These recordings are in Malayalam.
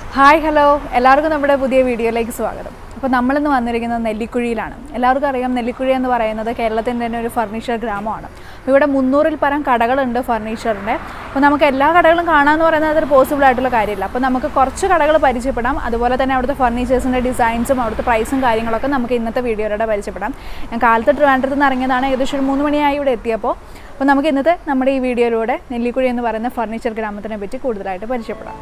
ഹായ് ഹലോ എല്ലാവർക്കും നമ്മുടെ പുതിയ വീഡിയോയിലേക്ക് സ്വാഗതം അപ്പോൾ നമ്മളിന്ന് വന്നിരിക്കുന്നത് നെല്ലിക്കുഴിയിലാണ് എല്ലാവർക്കും അറിയാം നെല്ലിക്കുഴി എന്ന് പറയുന്നത് കേരളത്തിൻ്റെ തന്നെ ഒരു ഫർണിച്ചർ ഗ്രാമമാണ് അപ്പോൾ ഇവിടെ മുന്നൂറിൽ പരം കടകളുണ്ട് ഫർണിച്ചറിൻ്റെ അപ്പോൾ നമുക്ക് എല്ലാ കടകളും കാണാമെന്ന് പറയുന്നത് അതൊരു പോസിബിൾ ആയിട്ടുള്ള കാര്യമില്ല അപ്പോൾ നമുക്ക് കുറച്ച് കടകൾ പരിചയപ്പെടാം അതുപോലെ തന്നെ അവിടുത്തെ ഫർണിച്ചേഴ്സിൻ്റെ ഡിസൈൻസും അവിടുത്തെ പ്രൈസും കാര്യങ്ങളൊക്കെ നമുക്ക് ഇന്നത്തെ വീഡിയോയിലൂടെ പരിചയപ്പെടാം ഞാൻ കാലത്ത് ട്രിവാൻഡ്രത്ത് നിന്ന് ഇറങ്ങിയതാണ് ഏകദേശം ഒരു മൂന്ന് മണിയായി ഇവിടെ എത്തിയപ്പോൾ അപ്പോൾ നമുക്ക് ഇന്നത്തെ നമ്മുടെ ഈ വീഡിയോയിലൂടെ നെല്ലിക്കുഴി എന്ന് പറയുന്ന ഫർണിച്ചർ ഗ്രാമത്തിനെ പറ്റി കൂടുതലായിട്ട് പരിചയപ്പെടാം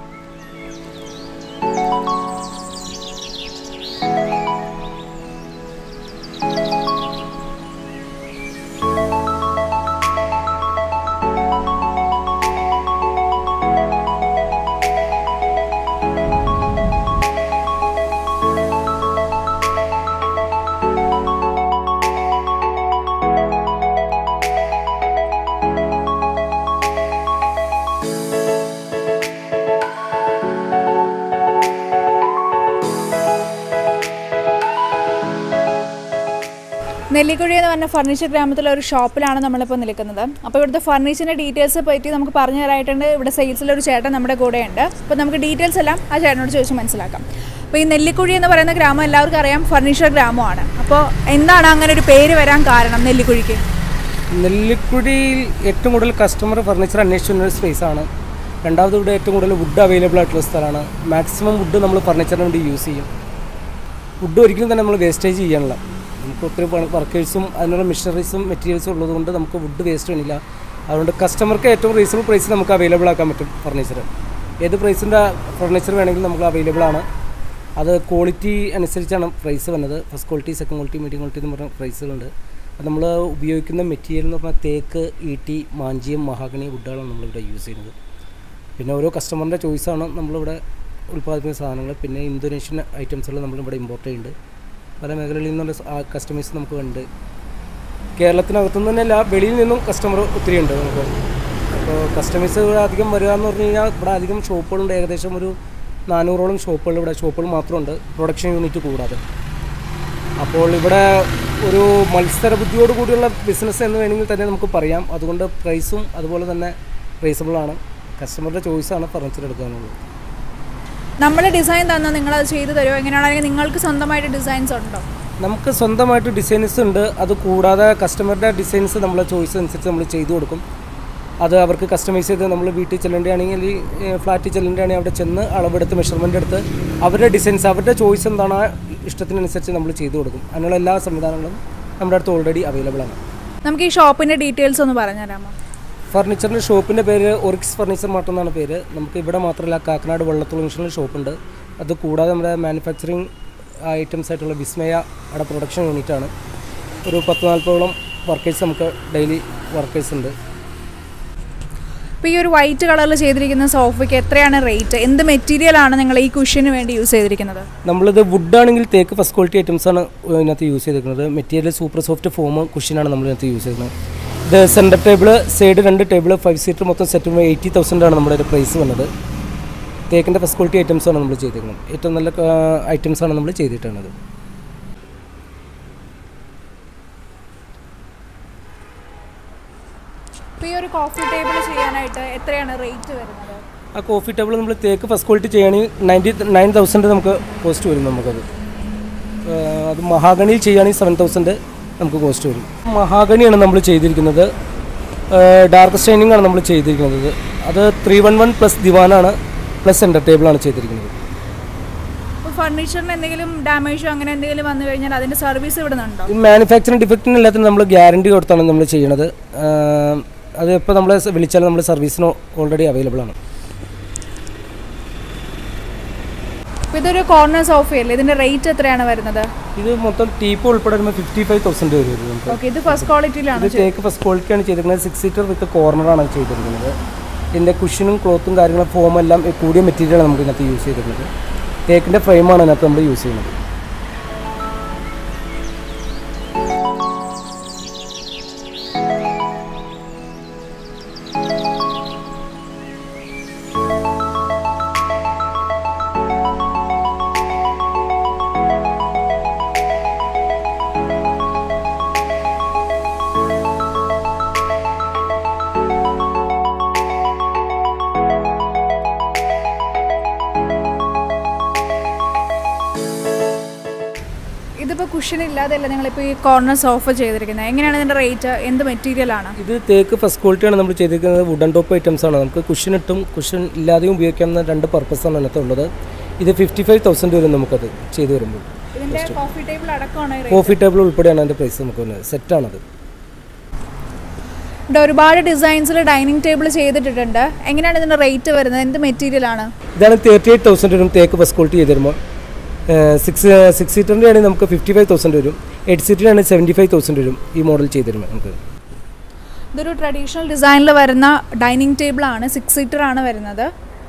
നെല്ലിക്കുഴി എന്ന് പറഞ്ഞ ഫർണിച്ചർ ഗ്രാമത്തിലെ ഒരു ഷോപ്പിലാണ് നമ്മളിപ്പോൾ നിൽക്കുന്നത് അപ്പോൾ ഇവിടുത്തെ ഫർണിച്ചറിൻ്റെ ഡീറ്റെയിൽസ് പറ്റി നമുക്ക് പറഞ്ഞു തരായിട്ടുണ്ട് ഇവിടെ സെയിൽസിലൊരു ചേട്ടൻ നമ്മുടെ കൂടെ ഉണ്ട് അപ്പോൾ നമുക്ക് ഡീറ്റെയിൽസ് എല്ലാം ആ ചേട്ടനോട് ചോദിച്ച് മനസ്സിലാക്കാം അപ്പോൾ ഈ നെല്ലിക്കുഴി എന്ന് പറയുന്ന ഗ്രാമം എല്ലാവർക്കും അറിയാം ഫർണിച്ചർ ഗ്രാമമാണ് അപ്പോൾ എന്താണ് അങ്ങനെ ഒരു പേര് വരാൻ കാരണം നെല്ലിക്കുഴിക്ക് നെല്ലിക്കുഴിയിൽ ഏറ്റവും കൂടുതൽ കസ്റ്റമർ ഫർണിച്ചർ അന്വേഷിച്ചുള്ള ഒരു സ്പേസ് ആണ് രണ്ടാമത് ഇവിടെ ഏറ്റവും കൂടുതൽ വുഡ് അവൈലബിൾ ആയിട്ടുള്ള സ്ഥലമാണ് മാക്സിമം വുഡ് നമ്മൾ ഫർണിച്ചറിന് വേണ്ടി യൂസ് ചെയ്യും വുഡ് ഒരിക്കലും തന്നെ നമ്മൾ വേസ്റ്റേജ് ചെയ്യാനില്ല നമുക്ക് ഒത്തിരി വർക്കേഴ്സും അതിനുള്ള മെഷീനറീസും മെറ്റീരിയൽസും ഉള്ളതുകൊണ്ട് നമുക്ക് വുഡ് വേസ്റ്റ് വേണില്ല അതുകൊണ്ട് കസ്റ്റമർക്ക് ഏറ്റവും റീസണബിൾ പ്രൈസിൽ നമുക്ക് അവൈലബിൾ ആക്കാൻ പറ്റും ഫർണിച്ചർ ഏത് പ്രൈസിൻ്റെ ഫർണിച്ചർ വേണമെങ്കിലും നമുക്ക് അവൈലബിൾ ആണ് അത് ക്വാളിറ്റി അനുസരിച്ചാണ് പ്രൈസ് വന്നത് first quality second quality medium quality എന്ന് പറഞ്ഞ പ്രൈസുകളുണ്ട് അത് നമ്മൾ ഉപയോഗിക്കുന്ന മെറ്റീരിയൽ എന്ന് പറഞ്ഞാൽ തേക്ക് ഈട്ടി മാഞ്ചിയം മഹാഗണി വുഡുകളാണ് നമ്മളിവിടെ യൂസ് ചെയ്യുന്നത് പിന്നെ ഓരോ കസ്റ്റമറിൻ്റെ ചോയ്സാണ് നമ്മളിവിടെ ഉൽപ്പാദിപ്പിക്കുന്ന സാധനങ്ങൾ പിന്നെ ഇന്തോനേഷ്യൻ ഐറ്റംസുകൾ നമ്മളിവിടെ ഇമ്പോർട്ട് ചെയ്യുന്നുണ്ട് പല മേഖലകളിൽ നിന്നുള്ള കസ്റ്റമേഴ്സ് നമുക്ക് ഉണ്ട് കേരളത്തിനകത്തുനിന്ന് തന്നെ അല്ല വെളിയിൽ നിന്നും കസ്റ്റമർ ഒത്തിരി ഉണ്ട് നമുക്ക് അപ്പോൾ കസ്റ്റമേഴ്സ് ഇവിടെ അധികം വരിക എന്ന് പറഞ്ഞു കഴിഞ്ഞാൽ ഇവിടെ അധികം ഷോപ്പുകളുണ്ട് ഏകദേശം ഒരു നാനൂറോളം ഷോപ്പുകൾ ഇവിടെ ഷോപ്പുകൾ മാത്രമുണ്ട് പ്രൊഡക്ഷൻ യൂണിറ്റ് കൂടാതെ അപ്പോൾ ഇവിടെ ഒരു മത്സര ബുദ്ധിയോട് കൂടിയുള്ള ബിസിനസ് എന്ന് വേണമെങ്കിൽ തന്നെ നമുക്ക് പറയാം അതുകൊണ്ട് പ്രൈസും അതുപോലെ തന്നെ റീസണബിളാണ് കസ്റ്റമറുടെ ചോയ്സാണ് ഫർണിച്ചർ എടുക്കാനുള്ളത് നമ്മൾ ഡിസൈൻ തന്നാൽ നിങ്ങളത് ചെയ്തു തരുമോ എങ്ങനെയാണെങ്കിൽ നിങ്ങൾക്ക് സ്വന്തമായിട്ട് ഡിസൈൻസ് ഉണ്ടോ നമുക്ക് സ്വന്തമായിട്ട് ഡിസൈൻസ് ഉണ്ട് അത് കൂടാതെ കസ്റ്റമറുടെ ഡിസൈൻസ് നമ്മളെ ചോയ്സ് അനുസരിച്ച് നമ്മൾ ചെയ്തു കൊടുക്കും അത് അവർക്ക് കസ്റ്റമൈസ് ചെയ്ത് നമ്മൾ വീട്ടിൽ ചെല്ലേണ്ടതാണെങ്കിൽ ഫ്ലാറ്റിൽ ചെല്ലേണ്ടതാണെങ്കിൽ അവിടെ ചെന്ന് അളവെടുത്ത് മെഷർമെൻ്റ് എടുത്ത് അവരുടെ ഡിസൈൻസ് അവരുടെ ചോയ്സ് എന്താണ് ആ ഇഷ്ടത്തിനനുസരിച്ച് നമ്മൾ ചെയ്തു കൊടുക്കും അതിനുള്ള എല്ലാ സംവിധാനങ്ങളും നമ്മുടെ അടുത്ത് ഓൾറെഡി അവൈലബിൾ ആണ് നമുക്ക് ഈ ഷോപ്പിൻ്റെ ഡീറ്റെയിൽസ് ഒന്ന് പറഞ്ഞുതരാമോ ഫർണിച്ചറിൻ്റെ ഷോപ്പിൻ്റെ പേര് ഒറിക്സ് ഫർണിച്ചർ മാർട്ട് എന്നാണ് പേര് നമുക്ക് ഇവിടെ മാത്രമല്ല കാക്കനാട് വള്ളത്തോൾ മിഷനിൽ ഷോപ്പുണ്ട് അത് കൂടാതെ നമ്മുടെ മാനുഫാക്ചറിങ് ഐറ്റംസ് ആയിട്ടുള്ള വിസ്മയ അവിടെ പ്രൊഡക്ഷൻ യൂണിറ്റാണ് ഒരു പത്ത് നാൽപ്പതോളം വർക്കേഴ്സ് നമുക്ക് ഡെയിലി വർക്കേഴ്സ് ഉണ്ട് ഇപ്പോൾ ഈ ഒരു വൈറ്റ് കളറിൽ ചെയ്തിരിക്കുന്ന സോഫയ്ക്ക് എത്രയാണ് റേറ്റ് എന്ത് മെറ്റീരിയൽ ആണ് നിങ്ങൾ ഈ കുഷ്യന് വേണ്ടി യൂസ് ചെയ്തിരിക്കുന്നത് നമ്മളിത് വുഡ് ആണെങ്കിൽ തേക്ക് ഫസ്റ്റ് ക്വാളിറ്റി ഐറ്റംസ് ആണ് ഇതിനകത്ത് യൂസ് ചെയ്തിരിക്കുന്നത് മെറ്റീരിയൽ സൂപ്പർ സോഫ്റ്റ് ഫോം കുഷ്യനാണ് നമ്മൾ ഇതിനകത്ത് യൂസ് ചെയ്യുന്നത് ഇത് സെൻറ്റർ ടേബിൾ സൈഡ് രണ്ട് ടേബിൾ ഫൈവ് സീറ്റർ മൊത്തം സെറ്റ് എയ്റ്റി തൗസൻഡ് ആണ് നമ്മുടെ ഒരു പ്രൈസ് വന്നത് തേക്കിൻ്റെ ഫസ്റ്റ് ക്വാളിറ്റി ഐറ്റംസ് ആണ് നമ്മൾ ചെയ്തിരിക്കുന്നത് ഏറ്റവും നല്ല ഐറ്റംസ് ആണ് നമ്മൾ ചെയ്തിട്ടുള്ളത് ഇപ്പോൾ ഈ ഒരു കോഫി ടേബിൾ ചെയ്യാനായിട്ട് എത്രയാണ് റേറ്റ് വരുന്നത് ആ കോഫി ടേബിൾ നമ്മൾ തേക്ക് ഫസ്റ്റ് ക്വാളിറ്റി ചെയ്യുകയാണെങ്കിൽ നയൻറ്റി നയൻ തൗസൻഡ് നമുക്ക് കോസ്റ്റ് വരും നമുക്കത് ആ, അത് മഹാഗണിയിൽ ചെയ്യുകയാണെങ്കിൽ സെവൻ തൗസൻഡ് നമുക്ക് കോസ്റ്റ് വരും മഹാഗണിയാണ് നമ്മൾ ചെയ്തിരിക്കുന്നത് ഡാർക്ക് സ്റ്റൈനിങ് ആണ് നമ്മൾ ചെയ്തിരിക്കുന്നത് അത് ത്രീ വൺ വൺ പ്ലസ് ദിവാനാണ് പ്ലസ് സെൻറ്റർ ടേബിളാണ് ചെയ്തിരിക്കുന്നത് ഇപ്പോൾ ഫർണിച്ചറിന് എന്തെങ്കിലും ഡാമേജോ അങ്ങനെ എന്തെങ്കിലും വന്നു കഴിഞ്ഞാൽ അതിൻ്റെ സർവീസ് ഇവിടെ നിന്നുണ്ടോ ഈ മാനുഫാക്ചറിങ് ഡിഫക്റ്റിന് എല്ലാത്തിനും നമ്മൾ ഗ്യാരണ്ടി കൊടുത്താണ് നമ്മൾ ചെയ്യണത് ആ, അത് ഇപ്പോൾ നമ്മൾ വിളിച്ചാൽ നമ്മൾ സർവീസിന് ഓൾറെഡി അവൈലബിൾ ആണ് ഇപ്പോൾ ഇതൊരു കോർണർ സോഫയല്ലേ ഇതിൻ്റെ റേറ്റ് എത്രയാണ് വരുന്നത് ഇത് മൊത്തം ടീപ്പ് ഉൾപ്പെടെ വരുമ്പോൾ ഫിഫ്റ്റി ഫൈവ് തൗസൻഡ് വരും ഇത് നമുക്ക് ഓക്കെ ഇത് ഫസ്റ്റ് ക്വാളിറ്റിയിലാണ് ഇത് തേക്ക് ഫസ്റ്റ് ക്വാളിറ്റിയാണ് ചെയ്തിരിക്കുന്നത് സിക്സ് സീറ്റർ വിത്ത് കോർണറാണ് ചെയ്തിരിക്കുന്നത് ഇതിൻ്റെ കുഷനും ക്ലോത്തും കാര്യങ്ങളും ഫോം എല്ലാം ഈ കൂടിയ മെറ്റീരിയലാണ് നമുക്ക് ഇതിനകത്ത് യൂസ് ചെയ്തിരിക്കുന്നത് തേക്കിൻ്റെ ഫ്രെയിമാണ് ഇതിനകത്ത് നമ്മൾ യൂസ് ചെയ്യുന്നത് കുഷൻ ഇല്ലാതെയല്ല നിങ്ങളിപ്പോൾ ഈ കോർണർ സോഫ ചെയ്തിരിക്കുന്നത് എങ്ങനെയാണ് ഇതിൻ്റെ റേറ്റ് എന്ത് മെറ്റീരിയലാണ് ഇത് തേക്ക് ഫസ്റ്റ് ക്വാളിറ്റിയാണ് നമ്മൾ ചെയ്തിരിക്കുന്നത് വുഡൻ ടോപ്പ് ഐറ്റംസ് ആണ് നമുക്ക് കുഷൻ ഇട്ടും കുഷൻ ഇല്ലാതെയും ഉപയോഗിക്കാവുന്ന രണ്ട് പർപ്പസാണ് അതിനകത്ത് ഉള്ളത് ഇത് ഫിഫ്റ്റി ഫൈവ് തൗസൻഡ് വരും നമുക്കത് ചെയ്തു വരുമ്പോൾ ഇതിൻ്റെ കോഫി ടേബിൾ അടക്കമാണ് ഈ rate. കോഫി ടേബിൾ ഉൾപ്പെടെയാണ് അതിൻ്റെ പ്രൈസ് നമുക്ക് വരുന്നത് സെറ്റാണത് ഇവിടെ ഒരുപാട് ഡിസൈൻസിൽ ഡൈനിങ് ടേബിൾ ചെയ്തിട്ടിട്ടുണ്ട് എങ്ങനെയാണ് ഇതിൻ്റെ റേറ്റ് വരുന്നത് എന്ത് മെറ്റീരിയലാണ് ഇതാണ് തേർട്ടി എയ്റ്റ് തൗസൻഡ് വരും തേക്ക് ഫസ്റ്റ് ക്വാളിറ്റി ചെയ്ത് തരുമ്പോൾ സിക്സ് സിക്സ് സീറ്ററിൻ്റെ ആണെങ്കിൽ നമുക്ക് ഫിഫ്റ്റി ഫൈവ് തൗസൻഡ് വരും എയ്റ്റ് സീറ്ററിൻ്റെ ആണെങ്കിൽ സെവൻറ്റി ഫൈവ് തൗസൻഡ് വരും ഈ മോഡൽ ചെയ്ത് തരുമ്പോൾ നമുക്ക് ഇതൊരു ട്രഡീഷണൽ ഡിസൈനിൽ വരുന്ന ഡൈനിങ് ടേബിൾ ആണ് സിക്സ് സീറ്റർ ആണ് വരുന്നത്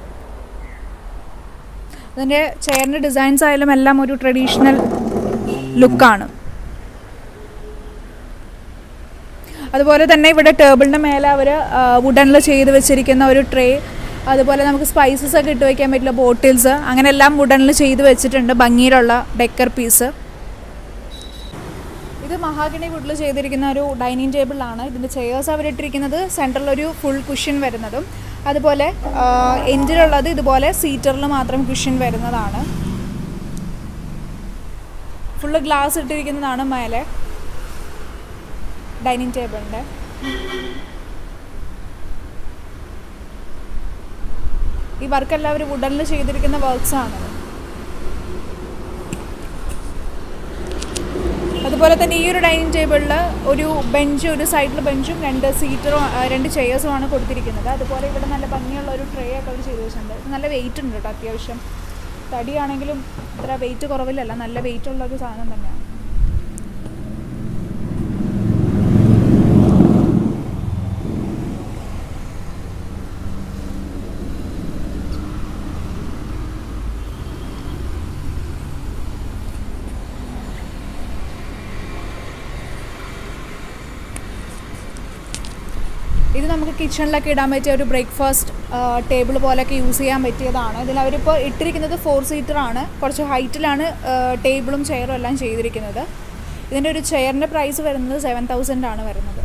ഇതിൻ്റെ ചെയറിൻ്റെ ഡിസൈൻസ് ആയാലും എല്ലാം ഒരു ട്രഡീഷണൽ ലുക്കാണ് അതുപോലെ തന്നെ ഇവിടെ ടേബിളിൻ്റെ മേലെ അവർ വുഡനിൽ ചെയ്ത് വെച്ചിരിക്കുന്ന ഒരു ട്രേ അതുപോലെ നമുക്ക് സ്പൈസസ് ഒക്കെ ഇട്ട് വയ്ക്കാൻ പറ്റില്ല ബോട്ടിൽസ് അങ്ങനെ എല്ലാം വുഡനിൽ ചെയ്ത് വെച്ചിട്ടുണ്ട് ഭംഗിയിലുള്ള ഡെക്കർ പീസ് ഇത് മഹാഗണി വുഡിൽ ചെയ്തിരിക്കുന്ന ഒരു ഡൈനിങ് ടേബിളാണ് ഇതിൻ്റെ ചെയേഴ്സ് അവരിട്ടിരിക്കുന്നത് സെൻറ്ററിൽ ഒരു ഫുൾ കുഷ്യൻ വരുന്നതും അതുപോലെ എൻഡിലുള്ളത് ഇതുപോലെ സീറ്ററിൽ മാത്രം കുഷ്യൻ വരുന്നതാണ് ഫുള്ള് ഗ്ലാസ് ഇട്ടിരിക്കുന്നതാണ് മേലെ ഡൈനിങ് ടേബിളിൻ്റെ ഈ വർക്ക് എല്ലാവരും വുഡനിൽ ചെയ്തിരിക്കുന്ന വർക്ക്സ് ആണ് അതുപോലെ തന്നെ ഈ ഒരു ഡൈനിങ് ടേബിളിൽ ഒരു ബെഞ്ച് ഒരു സൈഡിൽ ബെഞ്ചും രണ്ട് സീറ്ററും രണ്ട് ചെയേഴ്സുമാണ് കൊടുത്തിരിക്കുന്നത് അതുപോലെ ഇവിടെ നല്ല ഭംഗിയുള്ള ഒരു ട്രേ ഒക്കെ അവർ ചെയ്ത് വെച്ചിട്ടുണ്ട് ഇത് നല്ല വെയിറ്റ് ഉണ്ട് കേട്ടോ അത്യാവശ്യം തടിയാണെങ്കിലും അത്ര വെയിറ്റ് കുറവില്ലല്ല നല്ല വെയിറ്റ് ഉള്ള ഒരു സാധനം തന്നെയാണ് ഇത് നമുക്ക് കിച്ചണിലൊക്കെ ഇടാൻ പറ്റിയ ഒരു ബ്രേക്ക്ഫാസ്റ്റ് ടേബിൾ പോലെയൊക്കെ യൂസ് ചെയ്യാൻ പറ്റിയതാണ് ഇതിൽ അവരിപ്പോൾ ഇട്ടിരിക്കുന്നത് ഫോർ സീറ്റർ ആണ് കുറച്ച് ഹൈറ്റിലാണ് ടേബിളും ചെയറും എല്ലാം ചെയ്തിരിക്കുന്നത് ഇതിൻ്റെ ഒരു ചെയറിൻ്റെ പ്രൈസ് വരുന്നത് സെവൻ തൗസൻഡ് ആണ് വരുന്നത്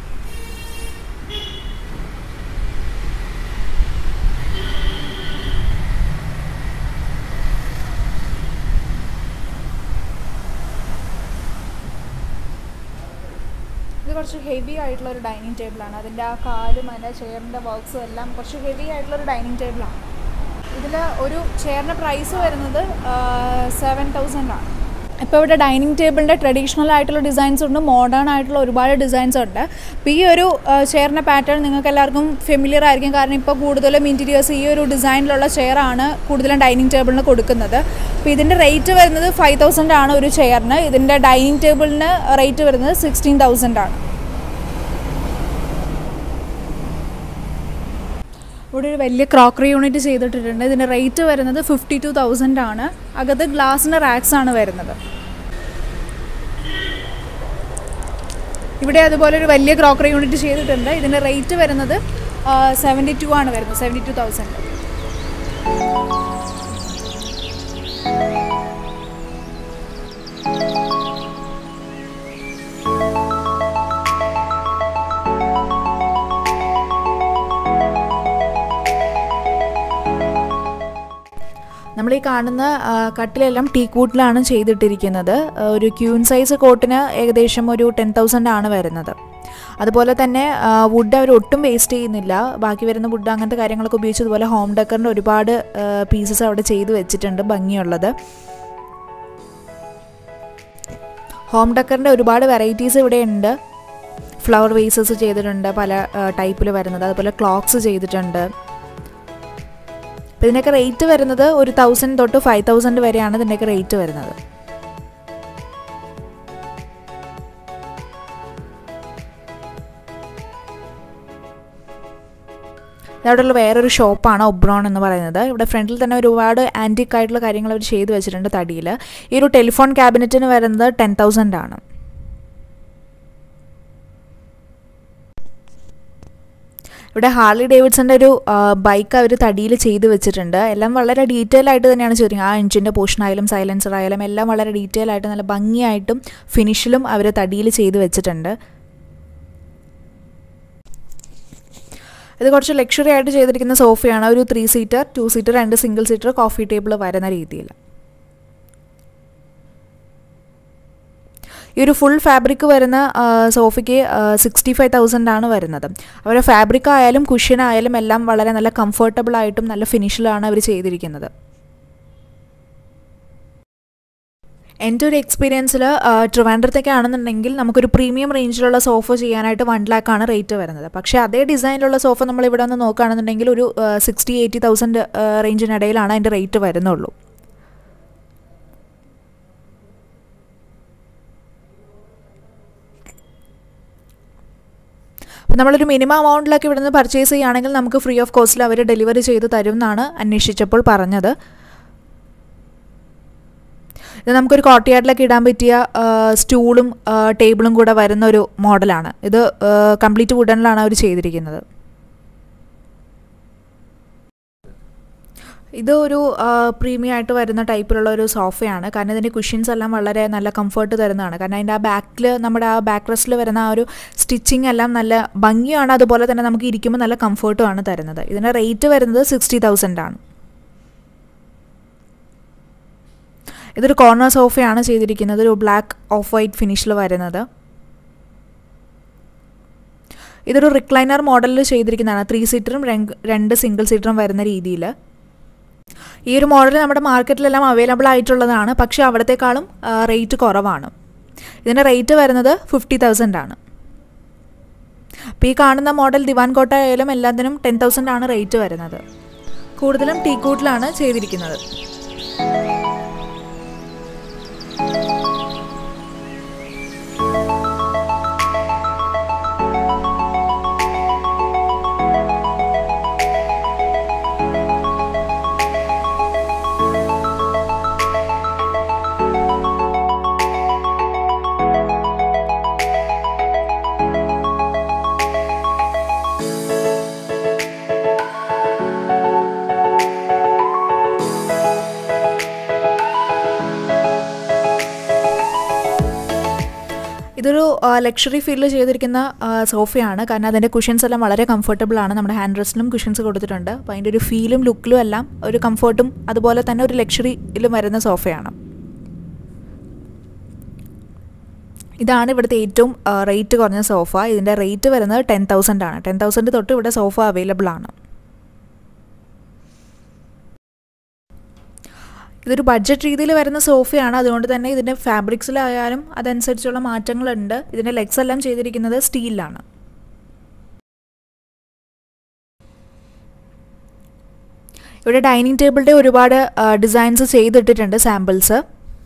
ഇത് കുറച്ച് ഹെവി ആയിട്ടുള്ള ഒരു ഡൈനിങ് ടേബിളാണ് അതിൻ്റെ ആ കാലും അതിൻ്റെ ചെയറിൻ്റെ വർക്ക്സും എല്ലാം കുറച്ച് ഹെവി ആയിട്ടുള്ള ഒരു ഡൈനിങ് ടേബിളാണ് ഇതിൽ ഒരു ചെയറിൻ്റെ പ്രൈസ് വരുന്നത് സെവൻ തൗസൻഡ് ആണ് ഇപ്പോൾ ഇവിടെ ഡൈനിങ് ടേബിളിൻ്റെ ട്രഡീഷണൽ ആയിട്ടുള്ള ഡിസൈൻസ് ഉണ്ട് മോഡേൺ ആയിട്ടുള്ള ഒരുപാട് ഡിസൈൻസ് ഉണ്ട് അപ്പോൾ ഈ ഒരു ചെയറിൻ്റെ പാറ്റേൺ നിങ്ങൾക്ക് എല്ലാവർക്കും ഫെമിലിയർ ആയിരിക്കും കാരണം ഇപ്പോൾ കൂടുതലും ഇൻറ്റീരിയേഴ്സ് ഈ ഒരു ഡിസൈനിലുള്ള ചെയറാണ് കൂടുതലും ഡൈനിങ് ടേബിളിന് കൊടുക്കുന്നത് അപ്പോൾ ഇതിൻ്റെ റേറ്റ് വരുന്നത് ഫൈവ് തൗസൻഡ് ആണ് ഒരു ചെയറിന് ഇതിൻ്റെ ഡൈനിങ് ടേബിളിന് റേറ്റ് വരുന്നത് സിക്സ്റ്റീൻ തൗസൻഡ് ആണ് ഇവിടെ ഒരു വലിയ ക്രോക്കറി യൂണിറ്റ് ചെയ്തിട്ടിട്ടുണ്ട് ഇതിൻ്റെ റേറ്റ് വരുന്നത് ഫിഫ്റ്റി ടു തൗസൻഡ് ആണ് അകത്ത് ഗ്ലാസിൻ്റെ റാക്സ് ആണ് വരുന്നത് ഇവിടെ അതുപോലെ ഒരു വലിയ ക്രോക്കറി യൂണിറ്റ് ചെയ്തിട്ടുണ്ട് ഇതിൻ്റെ റേറ്റ് വരുന്നത് സെവൻറ്റി ടു ആണ് വരുന്നത് സെവൻറ്റി ടു തൗസൻഡ് നമ്മൾ ഈ കാണുന്ന ആ, കട്ടിലെല്ലാം ടീ കൂട്ടിലാണ് ചെയ്തിട്ടിരിക്കുന്നത് ആ, ഒരു ക്യൂൻ സൈസ് കോട്ടിന് ഏകദേശം ഒരു ടെൻ തൗസൻഡ് ആണ് വരുന്നത് അതുപോലെ തന്നെ വുഡ് അവർ ഒട്ടും വേസ്റ്റ് ചെയ്യുന്നില്ല ബാക്കി വരുന്ന വുഡ് അങ്ങനത്തെ കാര്യങ്ങളൊക്കെ ഉപയോഗിച്ച് അതുപോലെ ഹോം ഡെക്കറിൻ്റെ ഒരുപാട് പീസസ് അവിടെ ചെയ്ത് വെച്ചിട്ടുണ്ട് ഭംഗിയുള്ളത് ഹോം ഡെക്കറിൻ്റെ ഒരുപാട് വെറൈറ്റീസ് ഇവിടെ ഉണ്ട് ഫ്ലവർ വേസസ് ചെയ്തിട്ടുണ്ട് പല ടൈപ്പിൽ വരുന്നത് അതുപോലെ ക്ലോക്സ് ചെയ്തിട്ടുണ്ട് അപ്പോൾ ഇതിൻ്റെയൊക്കെ റേറ്റ് വരുന്നത് ഒരു തൗസൻഡ് തൊട്ട് ഫൈവ് തൗസൻഡ് വരെയാണ് ഇതിൻ്റെയൊക്കെ റേറ്റ് വരുന്നത് ഇതവിടെയുള്ള വേറൊരു ഷോപ്പാണ് ഒബ്രോൺ എന്ന് പറയുന്നത് ഇവിടെ ഫ്രണ്ടിൽ തന്നെ ഒരുപാട് ആൻറ്റിക് ആയിട്ടുള്ള കാര്യങ്ങൾ അവർ ചെയ്തു വെച്ചിട്ടുണ്ട് തടിയിൽ ഈ ഒരു ടെലിഫോൺ ക്യാബിനറ്റിന് വരുന്നത് ടെൻ തൗസൻഡ് ആണ് ഇവിടെ ഹാർലി ഡേവിഡ്സൻ്റെ ഒരു ബൈക്ക് അവർ തടിയിൽ ചെയ്ത് വെച്ചിട്ടുണ്ട് എല്ലാം വളരെ ഡീറ്റെയിൽ ആയിട്ട് തന്നെയാണ് ചെയ്തിരിക്കുന്നത് ആ എഞ്ചിൻ്റെ പോർഷൻ ആയാലും സൈലൻസർ ആയാലും എല്ലാം വളരെ ഡീറ്റെയിൽ ആയിട്ട് നല്ല ഭംഗിയായിട്ടും ഫിനിഷിലും അവർ തടിയിൽ ചെയ്ത് വെച്ചിട്ടുണ്ട് ഇത് കുറച്ച് ലക്ഷറി ആയിട്ട് ചെയ്തിരിക്കുന്ന സോഫയാണ് ഒരു ത്രീ സീറ്റർ ടു സീറ്റർ രണ്ട് സിംഗിൾ സീറ്റർ കോഫി ടേബിൾ വരുന്ന രീതിയിൽ ഈ ഒരു ഫുൾ ഫാബ്രിക് വരുന്ന ആ, സോഫയ്ക്ക് സിക്സ്റ്റി ഫൈവ് തൗസൻഡ് ആണ് വരുന്നത് അവരുടെ ഫാബ്രിക് ആയാലും കുഷ്യൻ ആയാലും എല്ലാം വളരെ നല്ല കംഫർട്ടബിൾ ആയിട്ടും നല്ല ഫിനിഷിലാണ് അവർ ചെയ്തിരിക്കുന്നത് എൻ്റെ ഒരു എക്സ്പീരിയൻസിൽ ട്രിവാൻഡ്രത്തൊക്കെ ആണെന്നുണ്ടെങ്കിൽ നമുക്കൊരു പ്രീമിയം റേഞ്ചിലുള്ള സോഫ ചെയ്യാനായിട്ട് വൺ ലാക്കാണ് റേറ്റ് വരുന്നത് പക്ഷേ അതേ ഡിസൈനിലുള്ള സോഫ നമ്മൾ ഇവിടെ ഒന്ന് നോക്കുകയാണെന്നുണ്ടെങ്കിൽ ഒരു സിക്സ്റ്റി എയ്റ്റി തൗസൻഡ് റേഞ്ചിനിടയിലാണ് അതിൻ്റെ റേറ്റ് വരുന്നുള്ളൂ അപ്പോൾ നമ്മളൊരു മിനിമം എമൗണ്ടിലൊക്കെ ഇവിടുന്ന് പർച്ചേസ് ചെയ്യുകയാണെങ്കിൽ നമുക്ക് ഫ്രീ ഓഫ് കോസ്റ്റിൽ അവർ ഡെലിവറി ചെയ്ത് തരും എന്നാണ് അന്വേഷിച്ചപ്പോൾ പറഞ്ഞത് ഇത് നമുക്കൊരു കോട്ടയാർഡിലൊക്കെ ഇടാൻ പറ്റിയ ആ, സ്റ്റൂളും ആ, ടേബിളും കൂടെ വരുന്ന ഒരു മോഡലാണ് ഇത് കംപ്ലീറ്റ് വുഡനിലാണ് അവർ ചെയ്തിരിക്കുന്നത് ഇത് ഒരു പ്രീമിയം ആയിട്ട് വരുന്ന ടൈപ്പിലുള്ള ഒരു സോഫയാണ് കാരണം ഇതിൻ്റെ കുഷ്യൻസ് എല്ലാം വളരെ നല്ല കംഫർട്ട് തരുന്നതാണ് കാരണം അതിൻ്റെ ആ ബാക്കിൽ നമ്മുടെ ആ ബാക്ക് റെസ്റ്റിൽ വരുന്ന ആ ഒരു സ്റ്റിച്ചിങ് എല്ലാം നല്ല ഭംഗിയാണ് അതുപോലെ തന്നെ നമുക്ക് ഇരിക്കുമ്പോൾ നല്ല കംഫർട്ടുമാണ് തരുന്നത് ഇതിൻ്റെ റേറ്റ് വരുന്നത് സിക്സ്റ്റി തൗസൻഡ് ആണ് ഇതൊരു കോർണർ സോഫയാണ് ചെയ്തിരിക്കുന്നത് ഒരു ബ്ലാക്ക് ഓഫ് വൈറ്റ് ഫിനിഷിൽ വരുന്നത് ഇതൊരു റിക്ലൈനർ മോഡലിൽ ചെയ്തിരിക്കുന്നതാണ് ത്രീ സീറ്ററും രണ്ട് സിംഗിൾ സീറ്ററും വരുന്ന രീതിയിൽ ഈ ഒരു മോഡൽ നമ്മുടെ മാർക്കറ്റിലെല്ലാം അവൈലബിൾ ആയിട്ടുള്ളതാണ് പക്ഷേ അവിടത്തെക്കാളും റേറ്റ് കുറവാണ് ഇതിൻ്റെ റേറ്റ് വരുന്നത് ഫിഫ്റ്റി തൗസൻഡ് ആണ് അപ്പോൾ ഈ കാണുന്ന മോഡൽ ദിവാൻ കോട്ട ആയാലും എല്ലാത്തിനും ടെൻ തൗസൻഡ് ആണ് റേറ്റ് വരുന്നത് കൂടുതലും ടീക്കൂട്ടിലാണ് ചെയ്തിരിക്കുന്നത് ഇതൊരു ലക്ഷറി ഫീൽഡിൽ ചെയ്തിരിക്കുന്ന ആ, സോഫയാണ് കാരണം അതിൻ്റെ കുഷ്യൻസ് എല്ലാം വളരെ കംഫർട്ടബിൾ ആണ് നമ്മുടെ ഹാൻഡ് റെസ്റ്റിലും കുഷ്യൻസ് കൊടുത്തിട്ടുണ്ട് അപ്പോൾ അതിൻ്റെ ഒരു ഫീലും ലുക്കിലും എല്ലാം ഒരു കംഫർട്ടും അതുപോലെ തന്നെ ഒരു ലക്ഷറിയിലും വരുന്ന സോഫയാണ് ഇതാണ് ഇവിടുത്തെ ഏറ്റവും റേറ്റ് കുറഞ്ഞ സോഫ ഇതിൻ്റെ റേറ്റ് വരുന്നത് ടെൻ തൗസൻഡ് ആണ് ടെൻ തൗസൻഡ് തൊട്ട് ഇവിടെ സോഫ അവൈലബിൾ ആണ് ഇതൊരു ബഡ്ജറ്റ് രീതിയിൽ വരുന്ന സോഫയാണ് അതുകൊണ്ട് തന്നെ ഇതിൻ്റെ ഫാബ്രിക്സിലായാലും അതനുസരിച്ചുള്ള മാറ്റങ്ങളുണ്ട് ഇതിൻ്റെ ലെഗ്സ് എല്ലാം ചെയ്തിരിക്കുന്നത് സ്റ്റീലിലാണ് ഇവിടെ ഡൈനിങ് ടേബിളിൻ്റെ ഒരുപാട് ഡിസൈൻസ് ചെയ്തിട്ടിട്ടുണ്ട് സാമ്പിൾസ്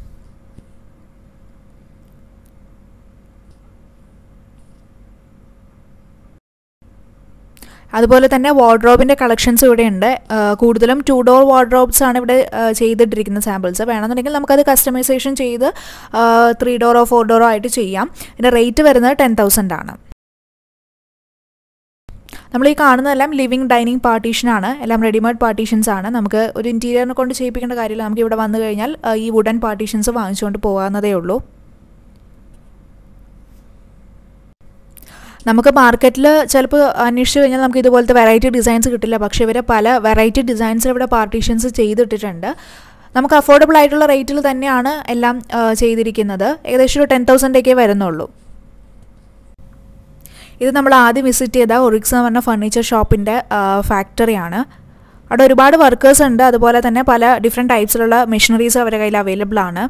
അതുപോലെ തന്നെ വാർഡ്രോബിൻ്റെ കളക്ഷൻസ് ഇവിടെ ഉണ്ട് കൂടുതലും ടു ഡോർ വാർഡ്രോബ്സ് ആണ് ഇവിടെ ആ, ചെയ്തിട്ടിരിക്കുന്ന സാമ്പിൾസ് വേണമെന്നുണ്ടെങ്കിൽ നമുക്കത് കസ്റ്റമൈസേഷൻ ചെയ്ത് ത്രീ ഡോറോ ഫോർ ഡോറോ ആയിട്ട് ചെയ്യാം ഇതിൻ്റെ റേറ്റ് വരുന്നത് ടെൻ തൗസൻഡ് ആണ് നമ്മൾ ഈ കാണുന്നതെല്ലാം ലിവിങ് ഡൈനിങ് പാർട്ടീഷനാണ് എല്ലാം റെഡിമെയ്ഡ് പാർട്ടീഷൻസ് ആണ് നമുക്ക് ഒരു ഇൻറ്റീരിയറിനെ കൊണ്ട് ചെയ്യിപ്പിക്കേണ്ട കാര്യമില്ല നമുക്ക് ഇവിടെ വന്നു കഴിഞ്ഞാൽ ആ, ഈ വുഡൻ പാർട്ടീഷൻസ് വാങ്ങിച്ചുകൊണ്ട് പോകാവുന്നതേ ഉള്ളൂ നമുക്ക് മാർക്കറ്റിൽ ചിലപ്പോൾ അന്വേഷിച്ച് കഴിഞ്ഞാൽ നമുക്ക് ഇതുപോലത്തെ വെറൈറ്റി ഡിസൈൻസ് കിട്ടില്ല പക്ഷേ ഇവർ പല വെറൈറ്റി ഡിസൈൻസ് ഇവിടെ പാർട്ടീഷൻസ് ചെയ്തിട്ടിട്ടുണ്ട് നമുക്ക് അഫോർഡബിൾ ആയിട്ടുള്ള റേറ്റിൽ തന്നെയാണ് എല്ലാം ആ, ചെയ്തിരിക്കുന്നത് ഏകദേശം ഒരു ടെൻ തൗസൻഡേക്കേ വരുന്നുള്ളൂ ഇത് നമ്മൾ ആദ്യം വിസിറ്റ് ചെയ്ത ഒറിക്സ് എന്ന് പറഞ്ഞ ഫർണിച്ചർ ഷോപ്പിൻ്റെ ഫാക്ടറിയാണ് അവിടെ ഒരുപാട് വർക്കേഴ്സ് ഉണ്ട് അതുപോലെ തന്നെ പല ഡിഫറെൻറ്റ് ടൈപ്സിലുള്ള മെഷീനറീസ് അവരുടെ കയ്യിൽ അവൈലബിൾ ആണ്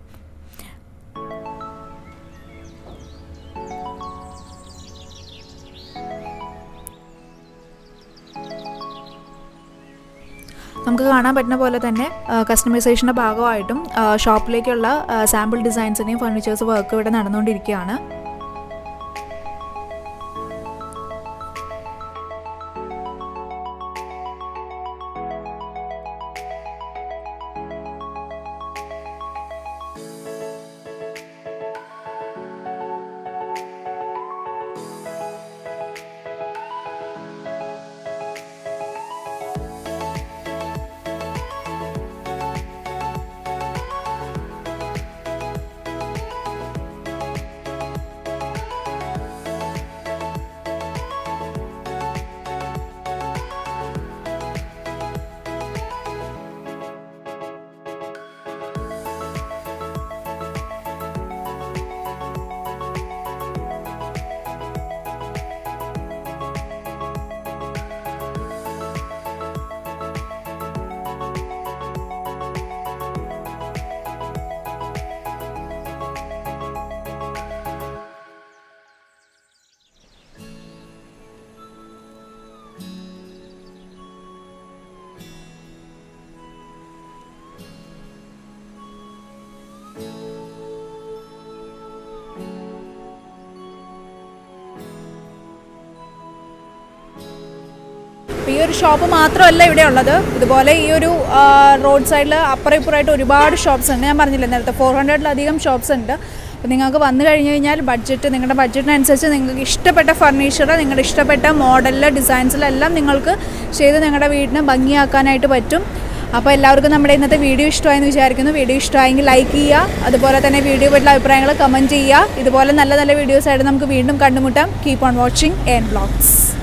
നമുക്ക് കാണാൻ പറ്റുന്ന പോലെ തന്നെ കസ്റ്റമൈസേഷൻ്റെ ഭാഗമായിട്ടും ആ, ഷോപ്പിലേക്കുള്ള സാമ്പിൾ ഡിസൈൻസിൻ്റെയും ഫർണിച്ചേഴ്സ് വർക്ക് ഇവിടെ നടന്നുകൊണ്ടിരിക്കുകയാണ് ഒരു ഷോപ്പ് മാത്രമല്ല ഇവിടെ ഉള്ളത് ഇതുപോലെ ഈ ഒരു റോഡ് സൈഡിൽ അപ്പുറം ഇപ്പുറമായിട്ട് ഒരുപാട് ഷോപ്സ് ഉണ്ട് ഞാൻ പറഞ്ഞില്ല നേരത്തെ ഫോർ ഹൺഡ്രഡിലധികം ഷോപ്സ് ഉണ്ട് അപ്പോൾ നിങ്ങൾക്ക് വന്നു കഴിഞ്ഞ് കഴിഞ്ഞാൽ ബഡ്ജറ്റ് നിങ്ങളുടെ ബഡ്ജറ്റിനനുസരിച്ച് നിങ്ങൾക്ക് ഇഷ്ടപ്പെട്ട ഫർണിച്ചർ നിങ്ങളുടെ ഇഷ്ടപ്പെട്ട മോഡലിൽ ഡിസൈൻസിലെല്ലാം നിങ്ങൾക്ക് ചെയ്ത് നിങ്ങളുടെ വീടിന് ഭംഗിയാക്കാനായിട്ട് പറ്റും അപ്പോൾ എല്ലാവർക്കും നമ്മുടെ ഇന്നത്തെ വീഡിയോ ഇഷ്ടമായെന്ന് വിചാരിക്കുന്നു വീഡിയോ ഇഷ്ടമായെങ്കിൽ ലൈക്ക് ചെയ്യുക അതുപോലെ തന്നെ വീഡിയോ പറ്റിയുള്ള അഭിപ്രായങ്ങൾ കമൻറ്റ് ചെയ്യുക ഇതുപോലെ നല്ല നല്ല വീഡിയോസ് ആയിട്ട് നമുക്ക് വീണ്ടും കണ്ടുമുട്ടാം keep on watching and blogs